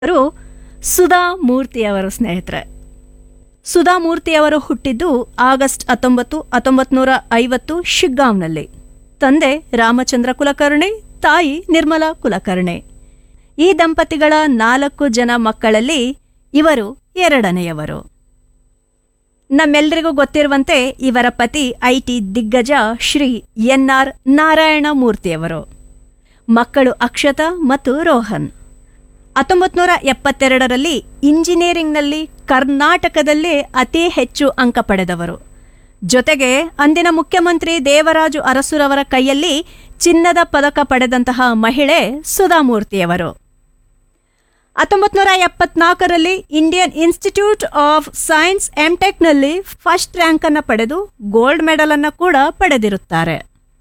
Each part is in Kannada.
ಅವರು ಸುಧಾ ಮೂರ್ತಿಯವರು ಸ್ನೇಹಿತರೆ ಸುಧಾ ಮೂರ್ತಿಯವರು ಹುಟ್ಟಿದ್ದು ಆಗಸ್ಟ್ ಹತ್ತೊಂಬತ್ತು ಹತ್ತೊಂಬತ್ತು ನೂರ ಐವತ್ತು ಶಿಗ್ಗಾಂವ್ನಲ್ಲಿ ತಂದೆ ರಾಮಚಂದ್ರ ಕುಲಕರ್ಣಿ ತಾಯಿ ನಿರ್ಮಲಾ ಕುಲಕರ್ಣಿ ಈ ದಂಪತಿಗಳ ನಾಲ್ಕು ಜನ ಮಕ್ಕಳಲ್ಲಿ ಇವರು ಎರಡನೆಯವರು ನಮ್ಮೆಲ್ಲರಿಗೂ ಗೊತ್ತಿರುವಂತೆ ಇವರ ಪತಿ ಐಟಿ ದಿಗ್ಗಜ ಶ್ರೀ ಎನ್ ಆರ್ ನಾರಾಯಣ ಮೂರ್ತಿಯವರು ಮಕ್ಕಳು ಅಕ್ಷತಾ ಮತ್ತು ರೋಹನ್ ಹತ್ತೊಂಬತ್ತು ನೂರ ಎಪ್ಪತ್ತೆರಡರಲ್ಲಿ ಇಂಜಿನಿಯರಿಂಗ್ನಲ್ಲಿ ಕರ್ನಾಟಕದಲ್ಲೇ ಅತಿ ಹೆಚ್ಚು ಅಂಕ ಪಡೆದವರು ಜೊತೆಗೆ ಅಂದಿನ ಮುಖ್ಯಮಂತ್ರಿ ದೇವರಾಜು ಅರಸುರವರ ಕೈಯಲ್ಲಿ ಚಿನ್ನದ ಪದಕ ಪಡೆದಂತಹ ಮಹಿಳೆ ಸುಧಾಮೂರ್ತಿಯವರು ಹತ್ತೊಂಬತ್ತು ನೂರ ಎಪ್ಪತ್ನಾಲ್ಕರಲ್ಲಿ ಇಂಡಿಯನ್ ಇನ್ಸ್ಟಿಟ್ಯೂಟ್ ಆಫ್ ಸೈನ್ಸ್ ಎಂಟೆಕ್ನಲ್ಲಿ ಫಸ್ಟ್ ರ್ಯಾಂಕ್ ಅನ್ನು ಪಡೆದು ಗೋಲ್ಡ್ ಮೆಡಲ್ ಅನ್ನು ಕೂಡ ಪಡೆದಿರುತ್ತಾರೆ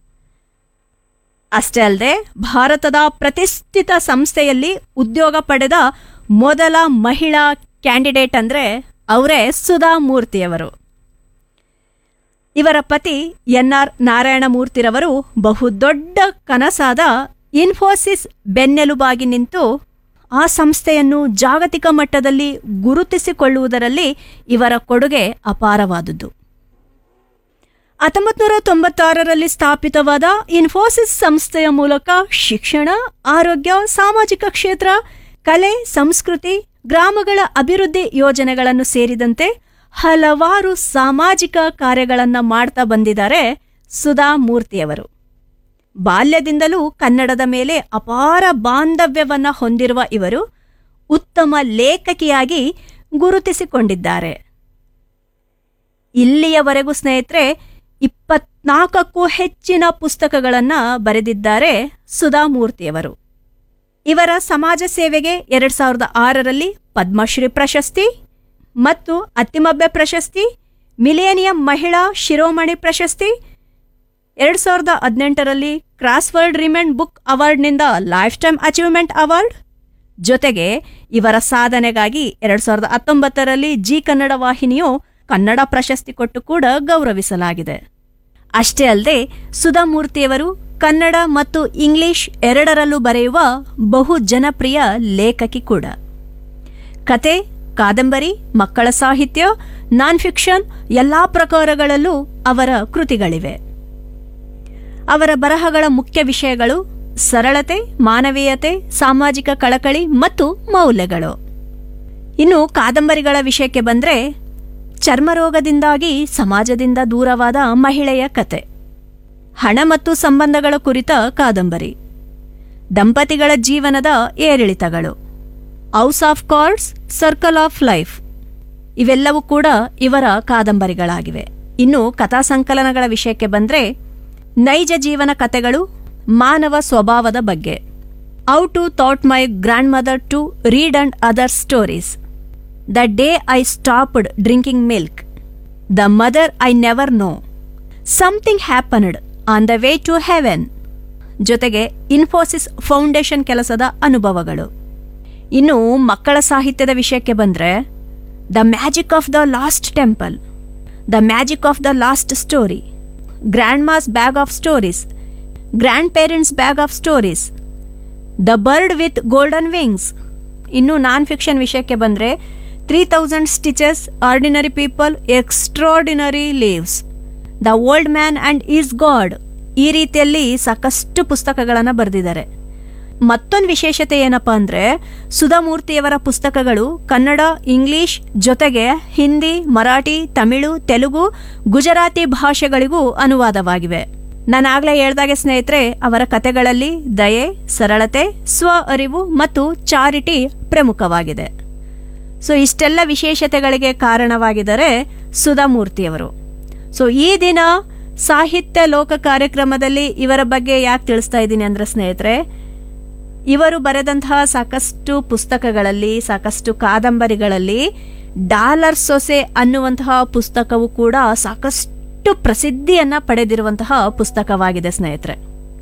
ಅಷ್ಟೇ ಅಲ್ಲದೆ ಭಾರತದ ಪ್ರತಿಷ್ಠಿತ ಸಂಸ್ಥೆಯಲ್ಲಿ ಉದ್ಯೋಗ ಪಡೆದ ಮೊದಲ ಮಹಿಳಾ ಕ್ಯಾಂಡಿಡೇಟ್ ಅಂದ್ರೆ ಅವರೇ ಸುಧಾ ಮೂರ್ತಿಯವರು ಇವರ ಪತಿ ಎನ್ ಆರ್ ನಾರಾಯಣ ಮೂರ್ತಿರವರು ಬಹುದೊಡ್ಡ ಕನಸಾದ ಇನ್ಫೋಸಿಸ್ ಬೆನ್ನೆಲುಬಾಗಿ ನಿಂತು ಆ ಸಂಸ್ಥೆಯನ್ನು ಜಾಗತಿಕ ಮಟ್ಟದಲ್ಲಿ ಗುರುತಿಸಿಕೊಳ್ಳುವುದರಲ್ಲಿ ಇವರ ಕೊಡುಗೆ ಅಪಾರವಾದುದು ಹತ್ತೊಂಬತ್ತು ನೂರ ತೊಂಬತ್ತಾರರಲ್ಲಿ ಸ್ಥಾಪಿತವಾದ ಇನ್ಫೋಸಿಸ್ ಸಂಸ್ಥೆಯ ಮೂಲಕ ಶಿಕ್ಷಣ ಆರೋಗ್ಯ ಸಾಮಾಜಿಕ ಕ್ಷೇತ್ರ ಕಲೆ ಸಂಸ್ಕೃತಿ ಗ್ರಾಮಗಳ ಅಭಿವೃದ್ಧಿ ಯೋಜನೆಗಳನ್ನು ಸೇರಿದಂತೆ ಹಲವಾರು ಸಾಮಾಜಿಕ ಕಾರ್ಯಗಳನ್ನು ಮಾಡ್ತಾ ಬಂದಿದ್ದಾರೆ ಸುಧಾ ಮೂರ್ತಿಯವರು ಬಾಲ್ಯದಿಂದಲೂ ಕನ್ನಡದ ಮೇಲೆ ಅಪಾರ ಬಾಂಧವ್ಯವನ್ನ ಹೊಂದಿರುವ ಇವರು ಉತ್ತಮ ಲೇಖಕಿಯಾಗಿ ಗುರುತಿಸಿಕೊಂಡಿದ್ದಾರೆ ಇಲ್ಲಿಯವರೆಗೂ ಸ್ನೇಹಿತರೆ ಇಪ್ಪತ್ನಾಲ್ಕಕ್ಕೂ ಹೆಚ್ಚಿನ ಪುಸ್ತಕಗಳನ್ನು ಬರೆದಿದ್ದಾರೆ ಸುಧಾ ಮೂರ್ತಿಯವರು ಇವರ ಸಮಾಜ ಸೇವೆಗೆ ಎರಡ್ ಸಾವಿರದ ಆರರಲ್ಲಿ ಪದ್ಮಶ್ರೀ ಪ್ರಶಸ್ತಿ ಮತ್ತು ಅತ್ತಿಮಬ್ಬೆ ಪ್ರಶಸ್ತಿ ಮಿಲೇನಿಯಂ ಮಹಿಳಾ ಶಿರೋಮಣಿ ಪ್ರಶಸ್ತಿ ಎರಡ್ ಸಾವಿರದ ಹದಿನೆಂಟರಲ್ಲಿ ಕ್ರಾಸ್ವರ್ಡ್ ರಿಮೆಂಡ್ ಬುಕ್ ಅವಾರ್ಡ್ನಿಂದ ಲೈಫ್ ಟೈಮ್ ಅಚೀವ್ಮೆಂಟ್ ಅವಾರ್ಡ್ ಜೊತೆಗೆ ಇವರ ಸಾಧನೆಗಾಗಿ ಎರಡ್ ಸಾವಿರದ ಹತ್ತೊಂಬತ್ತರಲ್ಲಿ ಜಿ ಕನ್ನಡ ವಾಹಿನಿಯು ಕನ್ನಡ ಪ್ರಶಸ್ತಿ ಕೊಟ್ಟು ಕೂಡ ಗೌರವಿಸಲಾಗಿದೆ ಅಷ್ಟೇ ಅಲ್ಲದೆ ಸುಧಾಮೂರ್ತಿಯವರು ಕನ್ನಡ ಮತ್ತು ಇಂಗ್ಲಿಷ್ ಎರಡರಲ್ಲೂ ಬರೆಯುವ ಬಹು ಜನಪ್ರಿಯ ಲೇಖಕಿ ಕೂಡ ಕತೆ ಕಾದಂಬರಿ ಮಕ್ಕಳ ಸಾಹಿತ್ಯ ನಾನ್ ಫಿಕ್ಷನ್ ಎಲ್ಲಾ ಪ್ರಕಾರಗಳಲ್ಲೂ ಅವರ ಕೃತಿಗಳಿವೆ ಅವರ ಬರಹಗಳ ಮುಖ್ಯ ವಿಷಯಗಳು ಸರಳತೆ ಮಾನವೀಯತೆ ಸಾಮಾಜಿಕ ಕಳಕಳಿ ಮತ್ತು ಮೌಲ್ಯಗಳು ಇನ್ನು ಕಾದಂಬರಿಗಳ ವಿಷಯಕ್ಕೆ ಬಂದ್ರೆ ಚರ್ಮರೋಗದಿಂದಾಗಿ ಸಮಾಜದಿಂದ ದೂರವಾದ ಮಹಿಳೆಯ ಕತೆ ಹಣ ಮತ್ತು ಸಂಬಂಧಗಳ ಕುರಿತ ಕಾದಂಬರಿ ದಂಪತಿಗಳ ಜೀವನದ ಏರಿಳಿತಗಳು house of cards circle of life ಇವೆಲ್ಲವೂ ಕೂಡ ಇವರ ಕಾದಂಬರಿಗಳಾಗಿವೆ ಇನ್ನು ಕಥಾ ಸಂಕಲನಗಳ ವಿಷಯಕ್ಕೆ ಬಂದ್ರೆ ನೈಜ ಜೀವನ ಕಥೆಗಳು ಮಾನವ ಸ್ವಭಾವದ ಬಗ್ಗೆ how to taught my grandmother to read and other stories the day I stopped drinking milk the mother I never know something happened on the way to heaven ಜೊತೆಗೆ ಇನ್ಫೋಸಿಸ್ ಫೌಂಡೇಶನ್ ಕೆಲಸದ ಅನುಭವಗಳು ಇನ್ನು ಮಕ್ಕಳ ಸಾಹಿತ್ಯದ ವಿಷಯಕ್ಕೆ ಬಂದರೆ the magic of the lost temple the magic of the lost story grandma's bag of stories grandparents bag of stories the bird with golden wings ಇನ್ನು ನಾನ್ ಫಿಕ್ಷನ್ ವಿಷಯಕ್ಕೆ ಬಂದರೆ three thousand stitches ordinary people extraordinary lives the old man and his god ಈ ರೀತಿಯಲ್ಲಿ ಸಾಕಷ್ಟು ಪುಸ್ತಕಗಳನ್ನು ಬರೆದಿದ್ದಾರೆ ಮತ್ತೊಂದು ವಿಶೇಷತೆ ಏನಪ್ಪಾ ಅಂದರೆ ಸುಧಾಮೂರ್ತಿಯವರ ಪುಸ್ತಕಗಳು ಕನ್ನಡ ಇಂಗ್ಲಿಷ್ ಜೊತೆಗೆ ಹಿಂದಿ ಮರಾಠಿ ತಮಿಳು ತೆಲುಗು ಗುಜರಾತಿ ಭಾಷೆಗಳಿಗೂ ಅನುವಾದವಾಗಿವೆ ನಾನಾಗಲೇ ಹೇಳ್ದಾಗೆ ಸ್ನೇಹಿತರೆ ಅವರ ಕತೆಗಳಲ್ಲಿ ದಯೆ ಸರಳತೆ ಸ್ವ ಅರಿವು ಮತ್ತು ಚಾರಿಟಿ ಪ್ರಮುಖವಾಗಿದೆ ಸೊ ಇಷ್ಟೆಲ್ಲ ವಿಶೇಷತೆಗಳಿಗೆ ಕಾರಣವಾಗಿದ್ದಾರೆ ಸುಧಾಮೂರ್ತಿಯವರು ಸೊ ಈ ದಿನ ಸಾಹಿತ್ಯ ಲೋಕ ಕಾರ್ಯಕ್ರಮದಲ್ಲಿ ಇವರ ಬಗ್ಗೆ ಯಾಕೆ ತಿಳಿಸ್ತಾ ಇದ್ದೀನಿ ಅಂದ್ರೆ ಸ್ನೇಹಿತರೆ ಇವರು ಬರೆದಂತಹ ಸಾಕಷ್ಟು ಪುಸ್ತಕಗಳಲ್ಲಿ ಸಾಕಷ್ಟು ಕಾದಂಬರಿಗಳಲ್ಲಿ ಡಾಲರ್ ಸೊಸೆ ಅನ್ನುವಂತಹ ಪುಸ್ತಕವು ಕೂಡ ಸಾಕಷ್ಟು ಪ್ರಸಿದ್ಧಿಯನ್ನ ಪಡೆದಿರುವಂತಹ ಪುಸ್ತಕವಾಗಿದೆ ಸ್ನೇಹಿತರೆ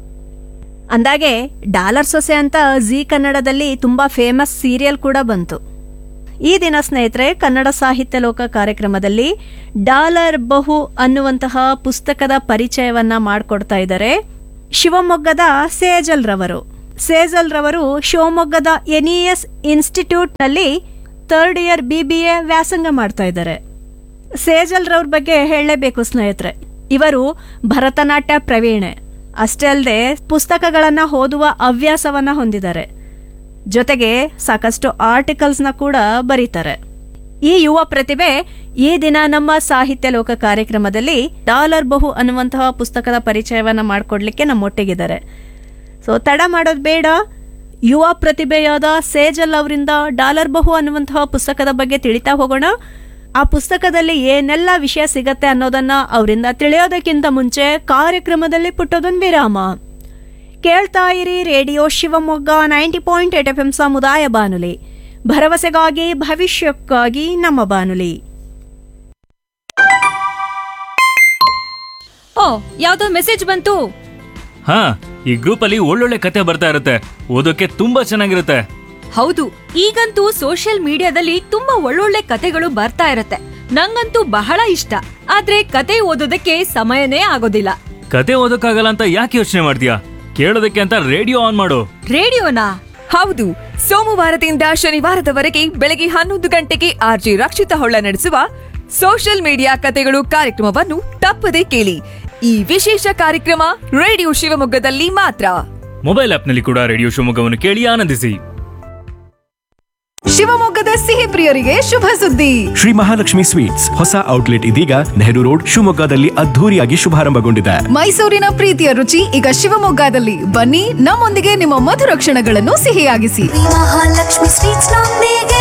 ಅಂದಾಗೆ ಡಾಲರ್ ಸೊಸೆ ಅಂತ ಜಿ ಕನ್ನಡದಲ್ಲಿ ತುಂಬಾ ಫೇಮಸ್ ಸೀರಿಯಲ್ ಕೂಡ ಬಂತು ಈ ದಿನ ಸ್ನೇಹಿತರೆ ಕನ್ನಡ ಸಾಹಿತ್ಯ ಲೋಕ ಕಾರ್ಯಕ್ರಮದಲ್ಲಿ ಡಾಲರ್ ಬಹು ಅನ್ನುವಂತಹ ಪುಸ್ತಕದ ಪರಿಚಯವನ್ನ ಮಾಡಿಕೊಡ್ತಾ ಇದ್ದಾರೆ ಶಿವಮೊಗ್ಗದ ಸೇಜಲ್ ರವರು ಸೇಜಲ್ ರವರು ಶಿವಮೊಗ್ಗದ ಎನ್ಇಎಸ್ ಇನ್ಸ್ಟಿಟ್ಯೂಟ್ನಲ್ಲಿ third year B B A ವ್ಯಾಸಂಗ ಮಾಡ್ತಾ ಇದ್ದಾರೆ ಸೇಜಲ್ ರವ್ರ ಬಗ್ಗೆ ಹೇಳಲೇಬೇಕು ಸ್ನೇಹಿತರೆ ಇವರು ಭರತನಾಟ್ಯ ಪ್ರವೀಣೆ ಅಷ್ಟೇ ಅಲ್ಲದೆ ಪುಸ್ತಕಗಳನ್ನು ಓದುವ ಹವ್ಯಾಸವನ್ನ ಹೊಂದಿದ್ದಾರೆ ಜೊತೆಗೆ ಸಾಕಷ್ಟು ಆರ್ಟಿಕಲ್ಸ್ನ ಕೂಡ ಬರೀತಾರೆ ಈ ಯುವ ಪ್ರತಿಭೆ ಈ ದಿನ ನಮ್ಮ ಸಾಹಿತ್ಯ ಲೋಕ ಕಾರ್ಯಕ್ರಮದಲ್ಲಿ ಡಾಲರ್ ಬಹು ಅನ್ನುವಂತಹ ಪುಸ್ತಕದ ಪರಿಚಯವನ್ನ ಮಾಡಿಕೊಡ್ಲಿಕ್ಕೆ ನಮ್ಮೊಟ್ಟಿಗಿದ್ದಾರೆ ಸೊ ತಡ ಮಾಡೋದು ಬೇಡ ಯುವ ಪ್ರತಿಭೆಯಾದ ಸೇಜಲ್ ಅವರಿಂದ ಡಾಲರ್ ಬಹು ಅನ್ನುವಂತಹ ಪುಸ್ತಕದ ಬಗ್ಗೆ ತಿಳಿತಾ ಹೋಗೋಣ ಆ ಪುಸ್ತಕದಲ್ಲಿ ಏನೆಲ್ಲ ವಿಷಯ ಸಿಗತ್ತೆ ಅನ್ನೋದನ್ನ ಅವರಿಂದ ತಿಳಿಯೋದಕ್ಕಿಂತ ಮುಂಚೆ ಕಾರ್ಯಕ್ರಮದಲ್ಲಿ ಪುಟ್ಟದೊಂದು ವಿರಾಮ ಕೇಳ್ತಾ ಇರಿ radio Shivamogga ninety point eight F M ಸಮುದಾಯ ಬಾನುಲಿ ಭರವಸೆಗಾಗಿ ಭವಿಷ್ಯಕ್ಕಾಗಿ ನಮ್ಮ ಬಾನುಲಿ ಓ ಯಾವ್ದೋ ಮೆಸೇಜ್ ಬಂತು ಹಾ ಈ ಗ್ರೂಪ್ ಅಲ್ಲಿ ಒಳ್ಳೊಳ್ಳೆ ಕತೆ ಬರ್ತಾ ಇರುತ್ತೆ ಓದೋಕೆ ತುಂಬಾ ಚೆನ್ನಾಗಿರುತ್ತೆ ಹೌದು ಈಗಂತೂ ಸೋಷಿಯಲ್ ಮೀಡಿಯಾದಲ್ಲಿ ತುಂಬಾ ಒಳ್ಳೊಳ್ಳೆ ಕತೆಗಳು ಬರ್ತಾ ಇರತ್ತೆ ನಂಗಂತೂ ಬಹಳ ಇಷ್ಟ ಆದ್ರೆ ಕತೆ ಓದೋದಕ್ಕೆ ಸಮಯನೇ ಆಗೋದಿಲ್ಲ ಕತೆ ಓದೋಕ್ಕಾಗಲ್ಲ ಅಂತ ಯಾಕೆ ಯೋಚನೆ ಮಾಡ್ತೀಯಾ ಕೇಳೋದಕ್ಕೆ ಅಂತ ರೇಡಿಯೋ ಆನ್ ಮಾಡು ರೇಡಿಯೋನಾ ಹೌದು ಸೋಮವಾರದಿಂದ ಶನಿವಾರದವರೆಗೆ ಬೆಳಗ್ಗೆ ಹನ್ನೊಂದು ಗಂಟೆಗೆ ಆರ್ಜಿ ರಕ್ಷಿತ ಹೊಳ್ಳ ನಡೆಸುವ ಸೋಷಿಯಲ್ ಮೀಡಿಯಾ ಕತೆಗಳು ಕಾರ್ಯಕ್ರಮವನ್ನು ತಪ್ಪದೇ ಕೇಳಿ ಈ ವಿಶೇಷ ಕಾರ್ಯಕ್ರಮ ರೇಡಿಯೋ ಶಿವಮೊಗ್ಗದಲ್ಲಿ ಮಾತ್ರ ಮೊಬೈಲ್ ಆಪ್ನಲ್ಲಿ ಕೂಡ ರೇಡಿಯೋ ಶಿವಮೊಗ್ಗವನ್ನು ಕೇಳಿ ಆನಂದಿಸಿ ಶಿವಮೊಗ್ಗದ ಸಿಹಿ ಪ್ರಿಯರಿಗೆ ಶುಭ ಸುದ್ದಿ ಶ್ರೀ ಮಹಾಲಕ್ಷ್ಮಿ ಸ್ವೀಟ್ಸ್ ಹೊಸ ಔಟ್ಲೆಟ್ ಇದೀಗ ನೆಹರು ರೋಡ್ ಶಿವಮೊಗ್ಗದಲ್ಲಿ ಅದ್ಧೂರಿಯಾಗಿ ಶುಭಾರಂಭಗೊಂಡಿದೆ ಮೈಸೂರಿನ ಪ್ರೀತಿಯ ರುಚಿ ಈಗ ಶಿವಮೊಗ್ಗದಲ್ಲಿ ಬನ್ನಿ ನಮ್ಮೊಂದಿಗೆ ನಿಮ್ಮ ಮಧುರ ಕ್ಷಣಗಳನ್ನು ಸಿಹಿಯಾಗಿಸಿ ಮಹಾಲಕ್ಷ್ಮಿ ಸ್ವೀಟ್ಸ್ ನೊಂದಿಗೆ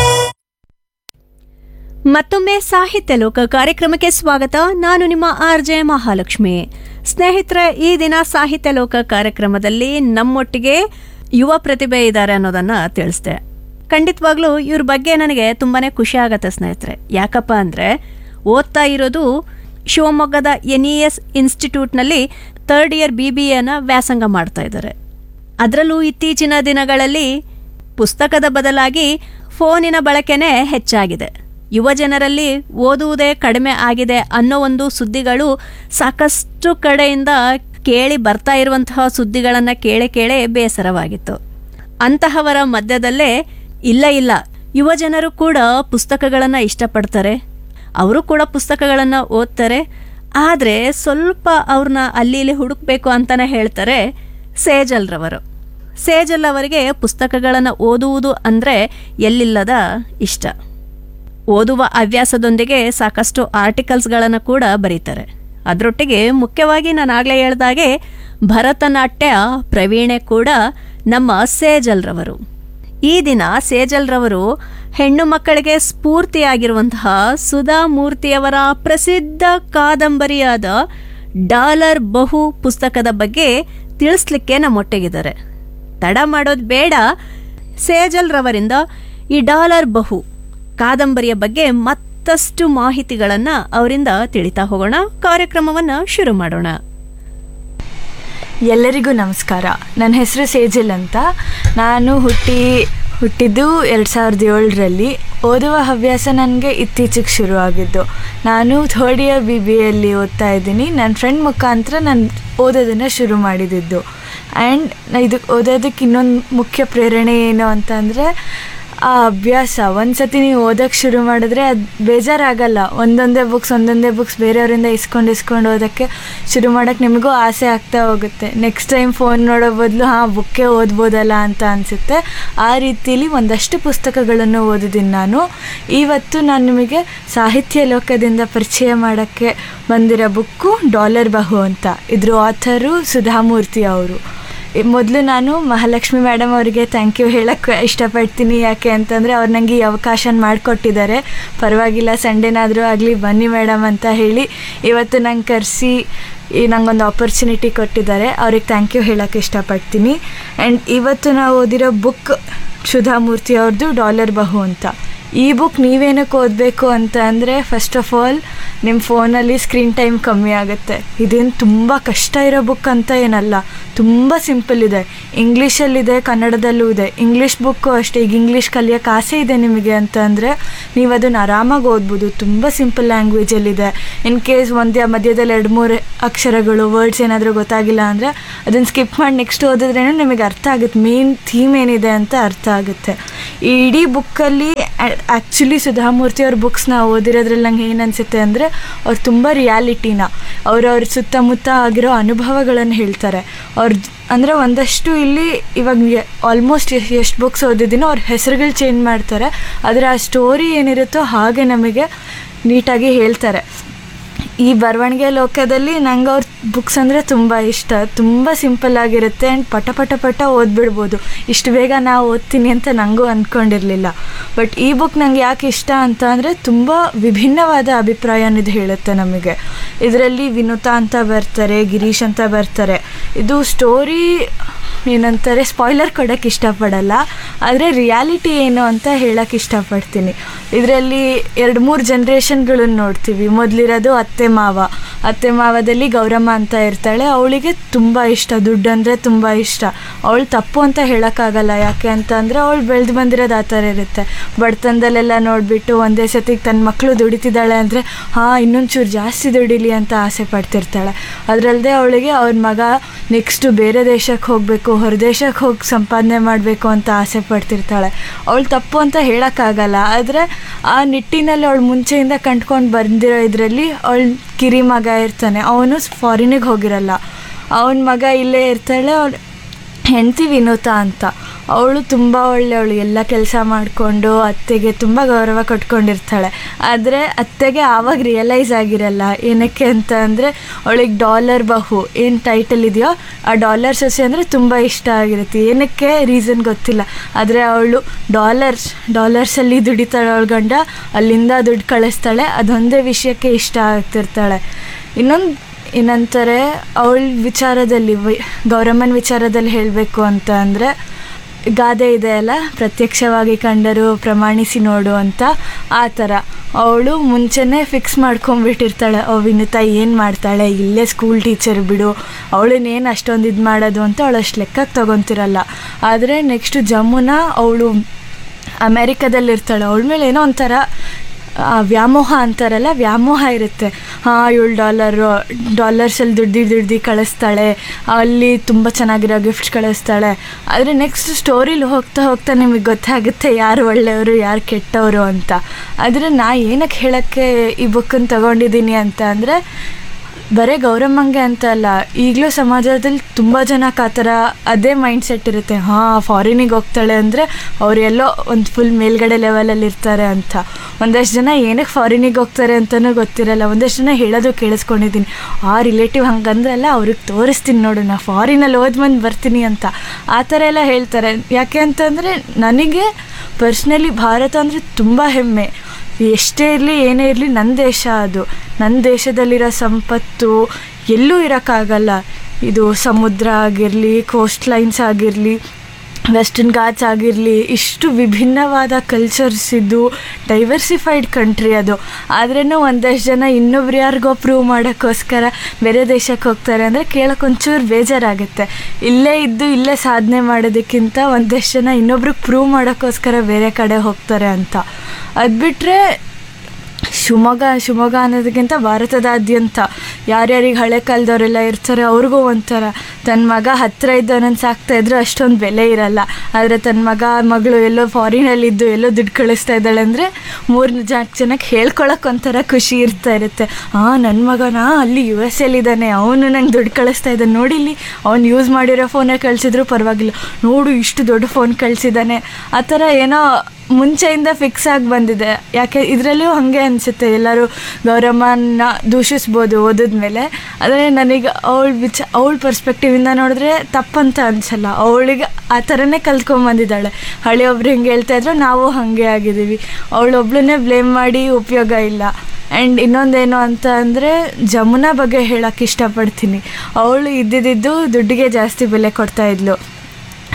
ಮತ್ತೊಮ್ಮೆ ಸಾಹಿತ್ಯ ಲೋಕ ಕಾರ್ಯಕ್ರಮಕ್ಕೆ ಸ್ವಾಗತ ನಾನು ನಿಮ್ಮ ಆರ್ ಜೆ ಮಹಾಲಕ್ಷ್ಮಿ ಸ್ನೇಹಿತರೆ ಈ ದಿನ ಸಾಹಿತ್ಯ ಲೋಕ ಕಾರ್ಯಕ್ರಮದಲ್ಲಿ ನಮ್ಮೊಟ್ಟಿಗೆ ಯುವ ಪ್ರತಿಭೆ ಇದ್ದಾರೆ ಅನ್ನೋದನ್ನ ತಿಳಿಸ್ದೆ ಖಂಡಿತವಾಗ್ಲೂ ಇವ್ರ ಬಗ್ಗೆ ನನಗೆ ತುಂಬಾನೇ ಖುಷಿ ಆಗತ್ತೆ ಸ್ನೇಹಿತರೆ ಯಾಕಪ್ಪ ಅಂದ್ರೆ ಓದ್ತಾ ಇರೋದು ಶಿವಮೊಗ್ಗದ ಎನ್ ಇ ಎಸ್ ಇನ್ಸ್ಟಿಟ್ಯೂಟ್ನಲ್ಲಿ third year B B A ವ್ಯಾಸಂಗ ಮಾಡ್ತಾ ಇದ್ದಾರೆ ಅದರಲ್ಲೂ ಇತ್ತೀಚಿನ ದಿನಗಳಲ್ಲಿ ಪುಸ್ತಕದ ಬದಲಾಗಿ ಫೋನಿನ ಬಳಕೆನೇ ಹೆಚ್ಚಾಗಿದೆ ಯುವ ಜನರಲ್ಲಿ ಓದುವುದೇ ಕಡಿಮೆ ಆಗಿದೆ ಅನ್ನೋ ಒಂದು ಸುದ್ದಿಗಳು ಸಾಕಷ್ಟು ಕಡೆಯಿಂದ ಕೇಳಿ ಬರ್ತಾ ಇರುವಂತಹ ಸುದ್ದಿಗಳನ್ನು ಕೇಳಿ ಕೇಳೇ ಬೇಸರವಾಗಿತ್ತು ಅಂತಹವರ ಮಧ್ಯದಲ್ಲೇ ಇಲ್ಲ ಇಲ್ಲ ಯುವ ಜನರು ಕೂಡ ಪುಸ್ತಕಗಳನ್ನು ಇಷ್ಟಪಡ್ತಾರೆ ಅವರು ಕೂಡ ಪುಸ್ತಕಗಳನ್ನು ಓದ್ತಾರೆ ಆದರೆ ಸ್ವಲ್ಪ ಅವ್ರನ್ನ ಅಲ್ಲಿ ಇಲ್ಲಿ ಹುಡುಕ್ಬೇಕು ಅಂತಲೇ ಹೇಳ್ತಾರೆ ಸೇಜಲ್ರವರು ಸೇಜಲ್ ಅವರಿಗೆ ಪುಸ್ತಕಗಳನ್ನು ಓದುವುದು ಅಂದರೆ ಎಲ್ಲಿಲ್ಲದ ಇಷ್ಟ ಓದುವ ಹವ್ಯಾಸದೊಂದಿಗೆ ಸಾಕಷ್ಟು ಆರ್ಟಿಕಲ್ಸ್ಗಳನ್ನು ಕೂಡ ಬರೀತಾರೆ ಅದರೊಟ್ಟಿಗೆ ಮುಖ್ಯವಾಗಿ ನಾನು ಆಗಲೇ ಹೇಳ್ದಾಗೆ ಭರತನಾಟ್ಯ ಪ್ರವೀಣೆ ಕೂಡ ನಮ್ಮ ಸೇಜಲ್ರವರು ಈ ದಿನ ಸೇಜಲ್ರವರು ಹೆಣ್ಣು ಮಕ್ಕಳಿಗೆ ಸ್ಫೂರ್ತಿಯಾಗಿರುವಂತಹ ಸುಧಾ ಮೂರ್ತಿಯವರ ಪ್ರಸಿದ್ಧ ಕಾದಂಬರಿಯಾದ ಡಾಲರ್ ಬಹು ಪುಸ್ತಕದ ಬಗ್ಗೆ ತಿಳಿಸ್ಲಿಕ್ಕೆ ನಮ್ಮೊಟ್ಟಿಗಿದ್ದಾರೆ ತಡ ಮಾಡೋದು ಬೇಡ ಸೇಜಲ್ ರವರಿಂದ ಈ ಡಾಲರ್ ಬಹು ಕಾದಂಬರಿಯ ಬಗ್ಗೆ ಮತ್ತಷ್ಟು ಮಾಹಿತಿಗಳನ್ನು ಅವರಿಂದ ತಿಳಿತಾ ಹೋಗೋಣ ಕಾರ್ಯಕ್ರಮವನ್ನು ಶುರು ಮಾಡೋಣ ಎಲ್ಲರಿಗೂ ನಮಸ್ಕಾರ ನನ್ನ ಹೆಸರು ಸೇಜಲ್ ಅಂತ ನಾನು ಹುಟ್ಟಿ ಹುಟ್ಟಿದ್ದು ಎರಡು ಸಾವಿರದ ಏಳರಲ್ಲಿ ಓದುವ ಹವ್ಯಾಸ ನನಗೆ ಇತ್ತೀಚೆಗೆ ಶುರುವಾಗಿದ್ದು ನಾನು ಥರ್ಡ್ ಇಯರ್ ಬಿ ಬಿ ಎಲ್ಲಿ ಓದ್ತಾ ಇದ್ದೀನಿ ನನ್ನ ಫ್ರೆಂಡ್ ಮುಖಾಂತರ ನಾನು ಓದೋದನ್ನು ಶುರು ಮಾಡಿದ್ದು ಆ್ಯಂಡ್ ಇದು ಓದೋದಕ್ಕೆ ಇನ್ನೊಂದು ಮುಖ್ಯ ಪ್ರೇರಣೆ ಏನು ಅಂತಂದರೆ ಆ ಅಭ್ಯಾಸ ಒಂದು ಸತಿ ನೀವು ಓದೋಕ್ಕೆ ಶುರು ಮಾಡಿದ್ರೆ ಅದು ಬೇಜಾರಾಗಲ್ಲ ಒಂದೊಂದೇ ಬುಕ್ಸ್ ಒಂದೊಂದೇ ಬುಕ್ಸ್ ಬೇರೆಯವರಿಂದ ಇಸ್ಕೊಂಡು ಇಸ್ಕೊಂಡು ಓದೋಕ್ಕೆ ಶುರು ಮಾಡೋಕ್ಕೆ ನಿಮಗೂ ಆಸೆ ಆಗ್ತಾ ಹೋಗುತ್ತೆ ನೆಕ್ಸ್ಟ್ ಟೈಮ್ ಫೋನ್ ನೋಡೋ ಬದಲು ಹಾಂ ಬುಕ್ಕೇ ಓದ್ಬೋದಲ್ಲ ಅಂತ ಅನಿಸುತ್ತೆ ಆ ರೀತಿಲಿ ಒಂದಷ್ಟು ಪುಸ್ತಕಗಳನ್ನು ಓದಿದ್ದೀನಿ ನಾನು ಇವತ್ತು ನಾನು ನಿಮಗೆ ಸಾಹಿತ್ಯ ಲೋಕದಿಂದ ಪರಿಚಯ ಮಾಡೋಕ್ಕೆ ಬಂದಿರೋ ಬುಕ್ಕು ಡಾಲರ್ ಬಹು ಅಂತ ಇದ್ರ ಆಥರು ಸುಧಾಮೂರ್ತಿ ಅವರು ಮೊದಲು ನಾನು ಮಹಾಲಕ್ಷ್ಮಿ ಮೇಡಮ್ ಅವರಿಗೆ ಥ್ಯಾಂಕ್ ಯು ಹೇಳಕ್ಕೆ ಇಷ್ಟಪಡ್ತೀನಿ ಯಾಕೆ ಅಂತಂದರೆ ಅವ್ರು ನನಗೆ ಈ ಅವಕಾಶ ಮಾಡಿಕೊಟ್ಟಿದ್ದಾರೆ ಪರವಾಗಿಲ್ಲ ಸಂಡೇನಾದರೂ ಆಗಲಿ ಬನ್ನಿ ಮೇಡಮ್ ಅಂತ ಹೇಳಿ ಇವತ್ತು ನಂಗೆ ಕರೆಸಿ ಈ ನಂಗೊಂದು ಆಪರ್ಚುನಿಟಿ ಕೊಟ್ಟಿದ್ದಾರೆ ಅವ್ರಿಗೆ ಥ್ಯಾಂಕ್ ಯು ಹೇಳೋಕ್ಕೆ ಇಷ್ಟಪಡ್ತೀನಿ ಆ್ಯಂಡ್ ಇವತ್ತು ನಾವು ಓದಿರೋ ಬುಕ್ ಸುಧಾಮೂರ್ತಿ ಅವ್ರದ್ದು ಡಾಲರ್ ಬಹು ಅಂತ ಈ ಬುಕ್ ನೀವೇನಕ್ಕೆ ಓದಬೇಕು ಅಂತ ಅಂದರೆ ಫಸ್ಟ್ ಆಫ್ ಆಲ್ ನಿಮ್ಮ ಫೋನಲ್ಲಿ ಸ್ಕ್ರೀನ್ ಟೈಮ್ ಕಮ್ಮಿ ಆಗುತ್ತೆ ಇದೇನು ತುಂಬ ಕಷ್ಟ ಇರೋ ಬುಕ್ ಅಂತ ಏನಲ್ಲ ತುಂಬ ಸಿಂಪಲ್ ಇದೆ ಇಂಗ್ಲೀಷಲ್ಲಿದೆ ಕನ್ನಡದಲ್ಲೂ ಇದೆ ಇಂಗ್ಲೀಷ್ ಬುಕ್ಕು ಅಷ್ಟೇ ಈಗ ಇಂಗ್ಲೀಷ್ ಕಲಿಯೋಕ್ಕೆ ಆಸೆ ಇದೆ ನಿಮಗೆ ಅಂತ ಅಂದರೆ ನೀವು ಅದನ್ನು ಆರಾಮಾಗಿ ಓದ್ಬೋದು ತುಂಬ ಸಿಂಪಲ್ ಲ್ಯಾಂಗ್ವೇಜಲ್ಲಿದೆ ಇನ್ ಕೇಸ್ ಒಂದೇ ಮಧ್ಯದಲ್ಲಿ ಎರಡು ಮೂರು ಅಕ್ಷರಗಳು ವರ್ಡ್ಸ್ ಏನಾದರೂ ಗೊತ್ತಾಗಿಲ್ಲ ಅಂದರೆ ಅದನ್ನು ಸ್ಕಿಪ್ ಮಾಡಿ ನೆಕ್ಸ್ಟ್ ಓದಿದ್ರೇನು ನಿಮಗೆ ಅರ್ಥ ಆಗುತ್ತೆ ಮೇನ್ ಥೀಮ್ ಏನಿದೆ ಅಂತ ಅರ್ಥ ಆಗುತ್ತೆ ಈ ಇಡೀ ಬುಕ್ಕಲ್ಲಿ ಆ್ಯಕ್ಚುಲಿ ಸುಧಾಮೂರ್ತಿ ಅವ್ರ ಬುಕ್ಸ್ನ ಓದಿರೋದ್ರಲ್ಲಿ ನಂಗೆ ಏನು ಅನಿಸುತ್ತೆ ಅಂದರೆ ಅವ್ರು ತುಂಬ ರಿಯಾಲಿಟಿನ ಅವ್ರವ್ರ ಸುತ್ತಮುತ್ತ ಆಗಿರೋ ಅನುಭವಗಳನ್ನು ಹೇಳ್ತಾರೆ ಅವ್ರ ಅಂದರೆ ಒಂದಷ್ಟು ಇಲ್ಲಿ ಇವಾಗ ಆಲ್ಮೋಸ್ಟ್ ಎಷ್ಟು ಬುಕ್ಸ್ ಓದಿದ್ದೀನೋ ಅವ್ರ ಹೆಸರುಗಳು ಚೇಂಜ್ ಮಾಡ್ತಾರೆ ಆದರೆ ಆ ಸ್ಟೋರಿ ಏನಿರುತ್ತೋ ಹಾಗೆ ನಮಗೆ ನೀಟಾಗಿ ಹೇಳ್ತಾರೆ ಈ ಬರವಣಿಗೆ ಲೋಕದಲ್ಲಿ ನಂಗೆ ಅವ್ರ ಬುಕ್ಸ್ ಅಂದರೆ ತುಂಬ ಇಷ್ಟ ತುಂಬ ಸಿಂಪಲ್ ಆಗಿರುತ್ತೆ ಆ್ಯಂಡ್ ಪಟ ಪಟ ಪಟ ಓದ್ಬಿಡ್ಬೋದು ಇಷ್ಟು ಬೇಗ ನಾವು ಓದ್ತೀನಿ ಅಂತ ನನಗೂ ಅಂದ್ಕೊಂಡಿರಲಿಲ್ಲ ಬಟ್ ಈ ಬುಕ್ ನಂಗೆ ಯಾಕೆ ಇಷ್ಟ ಅಂತ ಅಂದರೆ ತುಂಬ ವಿಭಿನ್ನವಾದ ಅಭಿಪ್ರಾಯನ ಇದು ಹೇಳುತ್ತೆ ನಮಗೆ ಇದರಲ್ಲಿ ವಿನುತಾ ಅಂತ ಬರ್ತಾರೆ ಗಿರೀಶ್ ಅಂತ ಬರ್ತಾರೆ ಇದು ಸ್ಟೋರಿ ಏನಂತಾರೆ ಸ್ಪಾಯ್ಲರ್ ಕೊಡೋಕ್ಕೆ ಇಷ್ಟಪಡಲ್ಲ ಆದರೆ ರಿಯಾಲಿಟಿ ಏನು ಅಂತ ಹೇಳೋಕ್ಕೆ ಇಷ್ಟಪಡ್ತೀನಿ ಇದರಲ್ಲಿ ಎರಡು ಮೂರು ಜನ್ರೇಷನ್ಗಳನ್ನು ನೋಡ್ತೀವಿ ಮೊದಲಿರೋದು ಅತ್ತೆ ಮಾವ ಅತ್ತೆ ಮಾವದಲ್ಲಿ ಗೌರಮ್ಮ ಅಂತ ಇರ್ತಾಳೆ ಅವಳಿಗೆ ತುಂಬ ಇಷ್ಟ ದುಡ್ಡು ಅಂದರೆ ತುಂಬ ಇಷ್ಟ ಅವಳು ತಪ್ಪು ಅಂತ ಹೇಳೋಕ್ಕಾಗಲ್ಲ ಯಾಕೆ ಅಂತ ಅಂದರೆ ಅವಳು ಬೆಳೆದು ಬಂದಿರೋದು ಆ ಥರ ಇರುತ್ತೆ ಬಡತನದಲ್ಲೆಲ್ಲ ನೋಡಿಬಿಟ್ಟು ಒಂದೇ ಸತಿಗೆ ತನ್ನ ಮಕ್ಕಳು ದುಡಿತಿದ್ದಾಳೆ ಅಂದರೆ ಹಾಂ ಇನ್ನೊಂದು ಚೂರು ಜಾಸ್ತಿ ದುಡಿಲಿ ಅಂತ ಆಸೆ ಪಡ್ತಿರ್ತಾಳೆ ಅದರಲ್ಲದೆ ಅವಳಿಗೆ ಅವ್ರ ಮಗ ನೆಕ್ಸ್ಟು ಬೇರೆ ದೇಶಕ್ಕೆ ಹೋಗಬೇಕು ಹೊರದೇಶಕ್ಕೆ ಹೋಗಿ ಸಂಪಾದನೆ ಮಾಡಬೇಕು ಅಂತ ಆಸೆ ಪಡ್ತಿರ್ತಾಳೆ ಅವಳು ತಪ್ಪು ಅಂತ ಹೇಳೋಕ್ಕಾಗಲ್ಲ ಆದರೆ ಆ ನಿಟ್ಟಿನಲ್ಲಿ ಅವಳು ಮುಂಚೆಯಿಂದ ಕಂಡ್ಕೊಂಡು ಬಂದಿರೋ ಇದರಲ್ಲಿ ಅವಳ ಕಿರಿ ಮಗ ಇರ್ತಾನೆ ಅವನು ಫಾರಿನಿಗೆ ಹೋಗಿರಲ್ಲ ಅವನ ಮಗ ಇಲ್ಲೇ ಇರ್ತಾಳೆ ಅವಳು ಹೆಂಡತಿ ವಿನೋತಾ ಅಂತ ಅವಳು ತುಂಬ ಒಳ್ಳೆಯವಳು ಎಲ್ಲ ಕೆಲಸ ಮಾಡಿಕೊಂಡು ಅತ್ತೆಗೆ ತುಂಬ ಗೌರವ ಕೊಟ್ಕೊಂಡಿರ್ತಾಳೆ ಆದರೆ ಅತ್ತೆಗೆ ಆವಾಗ ರಿಯಲೈಸ್ ಆಗಿರಲ್ಲ ಏನಕ್ಕೆ ಅಂತ ಅಂದರೆ ಅವಳಿಗೆ ಡಾಲರ್ ಬಹು ಏನು ಟೈಟಲ್ ಇದೆಯೋ ಆ ಡಾಲರ್ ಸೊಸೆ ಅಂದರೆ ತುಂಬ ಇಷ್ಟ ಆಗಿರುತ್ತೆ ಏನಕ್ಕೆ ರೀಸನ್ ಗೊತ್ತಿಲ್ಲ ಆದರೆ ಅವಳು ಡಾಲರ್ಸ್ ಡಾಲರ್ಸಲ್ಲಿ ದುಡಿತಾಳೆ ಅವಳ ಗಂಡ ಅಲ್ಲಿಂದ ದುಡ್ಡು ಕಳಿಸ್ತಾಳೆ ಅದೊಂದೇ ವಿಷಯಕ್ಕೆ ಇಷ್ಟ ಆಗ್ತಿರ್ತಾಳೆ ಇನ್ನೊಂದು ಏನಂತಾರೆ ಅವಳ ವಿಚಾರದಲ್ಲಿ ವಿ- ಗೌರಮ್ಮನ ವಿಚಾರದಲ್ಲಿ ಹೇಳಬೇಕು ಅಂತ ಅಂದರೆ ಗಾದೆ ಇದೆ ಅಲ್ಲ ಪ್ರತ್ಯಕ್ಷವಾಗಿ ಕಂಡರು ಪ್ರಮಾಣಿಸಿ ನೋಡು ಅಂತ ಆ ಥರ ಅವಳು ಮುಂಚೆನೇ ಫಿಕ್ಸ್ ಮಾಡ್ಕೊಂಡ್ಬಿಟ್ಟಿರ್ತಾಳೆ ಅವ್ ವಿನುತಾ ಏನು ಮಾಡ್ತಾಳೆ ಇಲ್ಲೇ ಸ್ಕೂಲ್ ಟೀಚರ್ ಬಿಡು ಅವಳನ್ನೇನು ಅಷ್ಟೊಂದು ಇದು ಮಾಡೋದು ಅಂತ ಅವಳು ಅಷ್ಟು ಲೆಕ್ಕಕ್ಕೆ ತೊಗೊತಿರಲ್ಲ ಆದರೆ ನೆಕ್ಸ್ಟು ಜಮುನ ಅವಳು ಅಮೇರಿಕಾದಲ್ಲಿರ್ತಾಳೆ ಅವಳ ಮೇಲೆ ಏನೋ ಒಂಥರ ಆ, ವ್ಯಾಮೋಹ ಅಂತಾರಲ್ಲ ವ್ಯಾಮೋಹ ಇರುತ್ತೆ ಹಾಂ ಏಳು ಡಾಲರು ಡಾಲರ್ಸಲ್ಲಿ ದುಡ್ದು ದುಡ್ದು ಕಳಿಸ್ತಾಳೆ ಅಲ್ಲಿ ತುಂಬ ಚೆನ್ನಾಗಿರೋ ಗಿಫ್ಟ್ಸ್ ಕಳಿಸ್ತಾಳೆ ಆದರೆ ನೆಕ್ಸ್ಟ್ ಸ್ಟೋರಿಲಿ ಹೋಗ್ತಾ ಹೋಗ್ತಾ ನಿಮಗೆ ಗೊತ್ತಾಗುತ್ತೆ ಯಾರು ಒಳ್ಳೆಯವರು ಯಾರು ಕೆಟ್ಟವರು ಅಂತ ಆದರೆ ನಾ ಏನಕ್ಕೆ ಹೇಳೋಕ್ಕೆ ಈ ಬುಕ್ಕನ್ನು ತಗೊಂಡಿದ್ದೀನಿ ಅಂತ ಅಂದರೆ ಬರೀ ಗೌರಮ್ಮಂಗೆ ಅಂತ ಅಲ್ಲ ಈಗಲೂ ಸಮಾಜದಲ್ಲಿ ತುಂಬ ಜನಕ್ಕೆ ಆ ಥರ ಅದೇ ಮೈಂಡ್ ಸೆಟ್ ಇರುತ್ತೆ ಹಾಂ ಫಾರಿನಿಗೆ ಹೋಗ್ತಾಳೆ ಅಂದರೆ ಅವರೆಲ್ಲೋ ಒಂದು ಫುಲ್ ಮೇಲ್ಗಡೆ ಲೆವೆಲಲ್ಲಿ ಇರ್ತಾರೆ ಅಂತ ಒಂದಷ್ಟು ಜನ ಏನಕ್ಕೆ ಫಾರಿನಿಗೆ ಹೋಗ್ತಾರೆ ಅಂತಲೂ ಗೊತ್ತಿರಲ್ಲ ಒಂದಷ್ಟು ಜನ ಹೇಳೋದು ಕೇಳಿಸ್ಕೊಂಡಿದ್ದೀನಿ ಆ ರಿಲೇಟಿವ್ ಹಂಗಂದ್ರಲ್ಲ ಅವ್ರಿಗೆ ತೋರಿಸ್ತೀನಿ ನೋಡು ನಾ ಫಾರಿನಲ್ಲಿ ಓದ್ ಬಂದು ಬರ್ತೀನಿ ಅಂತ ಆ ಥರ ಎಲ್ಲ ಹೇಳ್ತಾರೆ ಯಾಕೆ ಅಂತಂದರೆ ನನಗೆ ಪರ್ಸ್ನಲಿ ಭಾರತ ಅಂದರೆ ತುಂಬ ಹೆಮ್ಮೆ ಎಷ್ಟೇ ಇರಲಿ ಏನೇ ಇರಲಿ ನನ್ನ ದೇಶ ಅದು ನನ್ನ ದೇಶದಲ್ಲಿರೋ ಸಂಪತ್ತು ಎಲ್ಲೂ ಇರೋಕ್ಕಾಗಲ್ಲ ಇದು ಸಮುದ್ರ ಆಗಿರಲಿ ಕೋಸ್ಟ್ ಲೈನ್ಸ್ ಆಗಿರಲಿ ವೆಸ್ಟರ್ನ್ ಘಾಟ್ಸ್ ಆಗಿರಲಿ ಇಷ್ಟು ವಿಭಿನ್ನವಾದ ಕಲ್ಚರ್ಸ್ ಇದ್ದು ಡೈವರ್ಸಿಫೈಡ್ ಕಂಟ್ರಿ ಅದು ಆದ್ರೂ ಒಂದಷ್ಟು ಜನ ಇನ್ನೊಬ್ರು ಯಾರಿಗೋ ಪ್ರೂವ್ ಮಾಡೋಕ್ಕೋಸ್ಕರ ಬೇರೆ ದೇಶಕ್ಕೆ ಹೋಗ್ತಾರೆ ಅಂದರೆ ಕೇಳೋಕೆ ಒಂಚೂರು ಬೇಜಾರಾಗುತ್ತೆ ಇಲ್ಲೇ ಇದ್ದು ಇಲ್ಲೇ ಸಾಧನೆ ಮಾಡೋದಕ್ಕಿಂತ ಒಂದಷ್ಟು ಜನ ಇನ್ನೊಬ್ರಿಗೆ ಪ್ರೂವ್ ಮಾಡೋಕ್ಕೋಸ್ಕರ ಬೇರೆ ಕಡೆ ಹೋಗ್ತಾರೆ ಅಂತ ಅದು ಬಿಟ್ಟರೆ ಶಿವಮೊಗ್ಗ ಶಿವಮೊಗ್ಗ ಅನ್ನೋದಕ್ಕಿಂತ ಭಾರತದಾದ್ಯಂತ ಯಾರ್ಯಾರಿಗೆ ಹಳೆ ಕಾಲದವರೆಲ್ಲ ಇರ್ತಾರೆ ಅವ್ರಿಗೂ ಒಂಥರ ತನ್ನ ಮಗ ಹತ್ತಿರ ಇದ್ದವನನ್ನು ಸಾಕ್ತಾ ಇದ್ರು ಅಷ್ಟೊಂದು ಬೆಲೆ ಇರಲ್ಲ ಆದರೆ ತನ್ನ ಮಗ ಮಗಳು ಎಲ್ಲೋ ಫಾರಿನಲ್ಲಿದ್ದು ಎಲ್ಲೋ ದುಡ್ಡು ಕಳಿಸ್ತಾ ಇದ್ದಾಳೆ ಅಂದರೆ ಮೂರು ನಾಲ್ಕು ಜನಕ್ಕೆ ಹೇಳ್ಕೊಳಕ್ಕೆ ಒಂಥರ ಖುಷಿ ಇರ್ತಾ ಇರುತ್ತೆ ಹಾಂ ನನ್ನ ಮಗನ ಅಲ್ಲಿ ಯು ಎಸ್ ಎಲ್ಲಿದ್ದಾನೆ ಅವನು ನಂಗೆ ದುಡ್ಡು ಕಳಿಸ್ತಾ ಇದ್ದಾನೆ ನೋಡಿ ಇಲ್ಲಿ ಅವ್ನು ಯೂಸ್ ಮಾಡಿರೋ ಫೋನೇ ಕಳಿಸಿದ್ರು ಪರವಾಗಿಲ್ಲ ನೋಡು ಇಷ್ಟು ದೊಡ್ಡ ಫೋನ್ ಕಳಿಸಿದ್ದಾನೆ ಆ ಥರ ಏನೋ ಮುಂಚೆಯಿಂದ ಫಿಕ್ಸ್ ಆಗಿ ಬಂದಿದೆ ಯಾಕೆ ಇದರಲ್ಲೂ ಹಾಗೆ ಅನಿಸುತ್ತೆ ಎಲ್ಲರೂ ಗೌರಮ್ಮನ ದೂಷಿಸ್ಬೋದು ಓದಿದ್ಮೇಲೆ ಆದರೆ ನನಗೆ ಅವಳ ವಿಚ ಅವಳ ಪರ್ಸ್ಪೆಕ್ಟಿವಿಂದ ನೋಡಿದ್ರೆ ತಪ್ಪಂತ ಅನಿಸಲ್ಲ ಅವಳಿಗೆ ಆ ಥರನೇ ಕಲ್ತ್ಕೊಂಬಂದಿದ್ದಾಳೆ ಹಳೆಯೊಬ್ರು ಹಿಂಗೆ ಹೇಳ್ತಾ ಇದ್ರು ನಾವು ಹಾಗೆ ಆಗಿದ್ದೀವಿ ಅವಳೊಬ್ಳನ್ನೇ ಬ್ಲೇಮ್ ಮಾಡಿ ಉಪಯೋಗ ಇಲ್ಲ ಆ್ಯಂಡ್ ಇನ್ನೊಂದೇನು ಅಂತ ಅಂದರೆ ಜಮುನಾ ಬಗ್ಗೆ ಹೇಳೋಕ್ಕೆ ಇಷ್ಟಪಡ್ತೀನಿ ಅವಳು ಇದ್ದಿದ್ದು ದುಡ್ಡಿಗೆ ಜಾಸ್ತಿ ಬೆಲೆ ಕೊಡ್ತಾ ಇದ್ಲು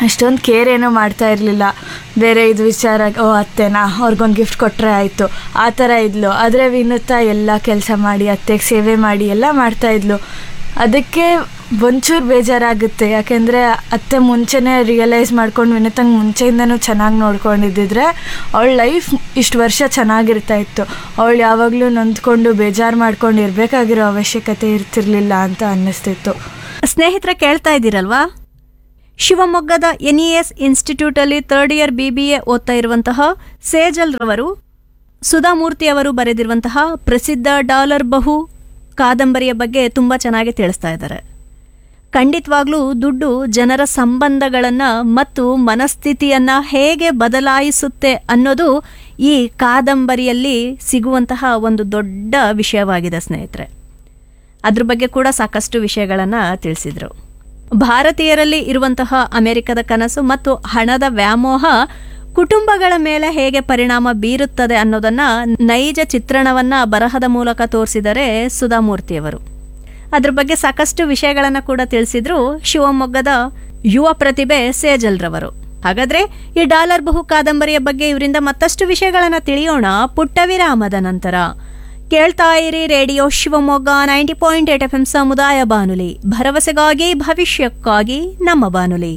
ಅಷ್ಟೊಂದು ಕೇರ್ ಏನೋ ಮಾಡ್ತಾ ಇರಲಿಲ್ಲ ಬೇರೆ ಇದು ವಿಚಾರ ಓ ಅತ್ತೆನಾ ಅವ್ರಿಗೊಂದು ಗಿಫ್ಟ್ ಕೊಟ್ಟರೆ ಆಯಿತು ಆ ಥರ ಇದ್ಲು ಆದರೆ ವಿನುತಾ ಎಲ್ಲ ಕೆಲಸ ಮಾಡಿ ಅತ್ತೆಗೆ ಸೇವೆ ಮಾಡಿ ಎಲ್ಲ ಮಾಡ್ತಾಯಿದ್ಲು ಅದಕ್ಕೆ ಒಂಚೂರು ಬೇಜಾರಾಗುತ್ತೆ ಯಾಕೆಂದರೆ ಅತ್ತೆ ಮುಂಚೆನೇ ರಿಯಲೈಸ್ ಮಾಡ್ಕೊಂಡು ವಿನುತಂಗೆ ಮುಂಚೆಯಿಂದನೂ ಚೆನ್ನಾಗಿ ನೋಡ್ಕೊಂಡಿದ್ದಿದ್ರೆ ಅವಳ ಲೈಫ್ ಇಷ್ಟು ವರ್ಷ ಚೆನ್ನಾಗಿರ್ತಾ ಇತ್ತು ಅವಳು ಯಾವಾಗಲೂ ನೊಂದ್ಕೊಂಡು ಬೇಜಾರು ಮಾಡ್ಕೊಂಡು ಇರಬೇಕಾಗಿರೋ ಅವಶ್ಯಕತೆ ಇರ್ತಿರ್ಲಿಲ್ಲ ಅಂತ ಅನ್ನಿಸ್ತಿತ್ತು ಸ್ನೇಹಿತರ ಕೇಳ್ತಾ ಇದ್ದೀರಲ್ವಾ ಶಿವಮೊಗ್ಗದ ಎನ್ ಇ ಎಸ್ ಇನ್ಸ್ಟಿಟ್ಯೂಟಲ್ಲಿ third year B B A ಓದ್ತಾ ಇರುವಂತಹ ಸೇಜಲ್ ರವರು ಸುಧಾಮೂರ್ತಿ ಅವರು ಬರೆದಿರುವಂತಹ ಪ್ರಸಿದ್ಧ ಡಾಲರ್ ಬಹು ಕಾದಂಬರಿಯ ಬಗ್ಗೆ ತುಂಬ ಚೆನ್ನಾಗಿ ತಿಳಿಸ್ತಾ ಇದ್ದಾರೆ ಖಂಡಿತವಾಗ್ಲೂ ದುಡ್ಡು ಜನರ ಸಂಬಂಧಗಳನ್ನು ಮತ್ತು ಮನಸ್ಥಿತಿಯನ್ನು ಹೇಗೆ ಬದಲಾಯಿಸುತ್ತೆ ಅನ್ನೋದು ಈ ಕಾದಂಬರಿಯಲ್ಲಿ ಸಿಗುವಂತಹ ಒಂದು ದೊಡ್ಡ ವಿಷಯವಾಗಿದೆ ಸ್ನೇಹಿತರೆ ಅದ್ರ ಬಗ್ಗೆ ಕೂಡ ಸಾಕಷ್ಟು ವಿಷಯಗಳನ್ನು ತಿಳಿಸಿದರು ಭಾರತೀಯರಲ್ಲಿ ಇರುವಂತಹ ಅಮೆರಿಕದ ಕನಸು ಮತ್ತು ಹಣದ ವ್ಯಾಮೋಹ ಕುಟುಂಬಗಳ ಮೇಲೆ ಹೇಗೆ ಪರಿಣಾಮ ಬೀರುತ್ತದೆ ಅನ್ನೋದನ್ನ ನೈಜ ಚಿತ್ರಣವನ್ನ ಬರಹದ ಮೂಲಕ ತೋರಿಸಿದರೆ ಸುಧಾಮೂರ್ತಿಯವರು ಅದ್ರ ಬಗ್ಗೆ ಸಾಕಷ್ಟು ವಿಷಯಗಳನ್ನು ಕೂಡ ತಿಳಿಸಿದ್ರು ಶಿವಮೊಗ್ಗದ ಯುವ ಪ್ರತಿಭೆ ಸೇಜಲ್ರವರು ಹಾಗಾದ್ರೆ ಈ ಡಾಲರ್ ಬಹು ಕಾದಂಬರಿಯ ಬಗ್ಗೆ ಇವರಿಂದ ಮತ್ತಷ್ಟು ವಿಷಯಗಳನ್ನು ತಿಳಿಯೋಣ ಪುಟ್ಟ ವಿರಾಮದ ನಂತರ ಕೇಳ್ತಾ ಇರಿ radio Shivamogga ninety point eight F M ಸಮುದಾಯ ಬಾನುಲಿ ಭರವಸೆಗಾಗಿ ಭವಿಷ್ಯಕ್ಕಾಗಿ ನಮ್ಮ ಬಾನುಲಿ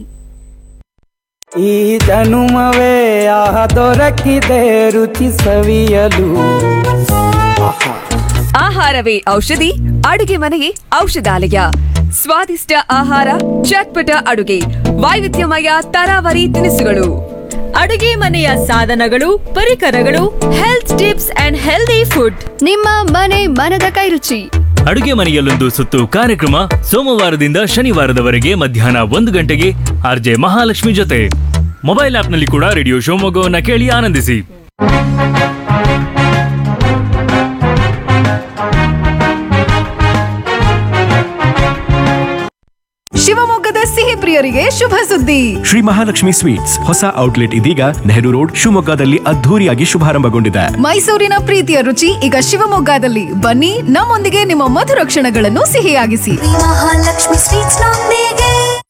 ಈ ಜನುಮವೇ ಆಹ ದೊರಕಿದೆ ರುಚಿ ಸವಿಯಲು ಆಹಾ ಆಹಾರವೇ ಔಷಧಿ ಅಡುಗೆ ಮನೆಯೇ ಔಷಧಾಲಯ ಸ್ವಾದಿಷ್ಟ ಆಹಾರ ಚಟ್ಪಟ ಅಡುಗೆ ವೈವಿಧ್ಯಮಯ ತರಾವರಿ ತಿನಿಸುಗಳು ಅಡುಗೆ ಮನೆಯ ಸಾಧನಗಳು ಪರಿಕರಗಳು health tips and healthy food ನಿಮ್ಮ ಮನೆ ಮನದ ಕೈರುಚಿ ಅಡುಗೆ ಮನೆಯಲ್ಲೊಂದು ಸುತ್ತು ಕಾರ್ಯಕ್ರಮ ಸೋಮವಾರದಿಂದ ಶನಿವಾರದವರೆಗೆ ಮಧ್ಯಾಹ್ನ ಒಂದು ಗಂಟೆಗೆ ಆರ್ಜೆ ಮಹಾಲಕ್ಷ್ಮಿ ಜೊತೆ ಮೊಬೈಲ್ ಆಪ್ನಲ್ಲಿ ಕೂಡ ರೇಡಿಯೋ ಶಿವಮೊಗ್ಗವನ್ನ ಕೇಳಿ ಆನಂದಿಸಿ ಶಿವಮೊಗ್ಗದ ಸಿಹಿ ಪ್ರಿಯರಿಗೆ ಶುಭ ಸುದ್ದಿ ಶ್ರೀ ಮಹಾಲಕ್ಷ್ಮಿ ಸ್ವೀಟ್ಸ್ ಹೊಸ ಔಟ್ಲೆಟ್ ಇದೀಗ ನೆಹರು ರೋಡ್ ಶಿವಮೊಗ್ಗದಲ್ಲಿ ಅದ್ಧೂರಿಯಾಗಿ ಶುಭಾರಂಭಗೊಂಡಿದೆ ಮೈಸೂರಿನ ಪ್ರೀತಿಯ ರುಚಿ ಈಗ ಶಿವಮೊಗ್ಗದಲ್ಲಿ ಬನ್ನಿ ನಮ್ಮೊಂದಿಗೆ ನಿಮ್ಮ ಮಧುರ ಕ್ಷಣಗಳನ್ನು ಸಿಹಿಯಾಗಿಸಿ ಮಹಾಲಕ್ಷ್ಮಿ ಸ್ವೀಟ್ಸ್ ನೊಂದಿಗೆ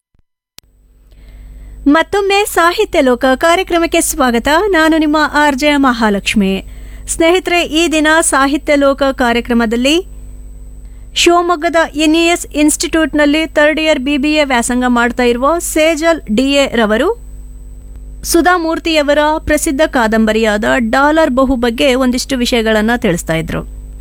ಮತ್ತೊಮ್ಮೆ ಸಾಹಿತ್ಯ ಲೋಕ ಕಾರ್ಯಕ್ರಮಕ್ಕೆ ಸ್ವಾಗತ ನಾನು ನಿಮ್ಮ ಆರ್ ಜೆ ಮಹಾಲಕ್ಷ್ಮಿ ಸ್ನೇಹಿತರೆ ಈ ದಿನ ಸಾಹಿತ್ಯ ಲೋಕ ಕಾರ್ಯಕ್ರಮದಲ್ಲಿ ಶಿವಮೊಗ್ಗದ ಎನ್ ಇ ಎಸ್ ಇನ್ಸ್ಟಿಟ್ಯೂಟ್ನಲ್ಲಿ third year B B A ವ್ಯಾಸಂಗ ಮಾಡ್ತಾ ಇರುವ ಸೇಜಲ್ ಡಿ ಎ ರವರು ಸುಧಾಮೂರ್ತಿಯವರ ಪ್ರಸಿದ್ಧ ಕಾದಂಬರಿಯಾದ ಡಾಲರ್ ಬಹು ಬಗ್ಗೆ ಒಂದಿಷ್ಟು ವಿಷಯಗಳನ್ನು ತಿಳಿಸ್ತಾ ಇದ್ರು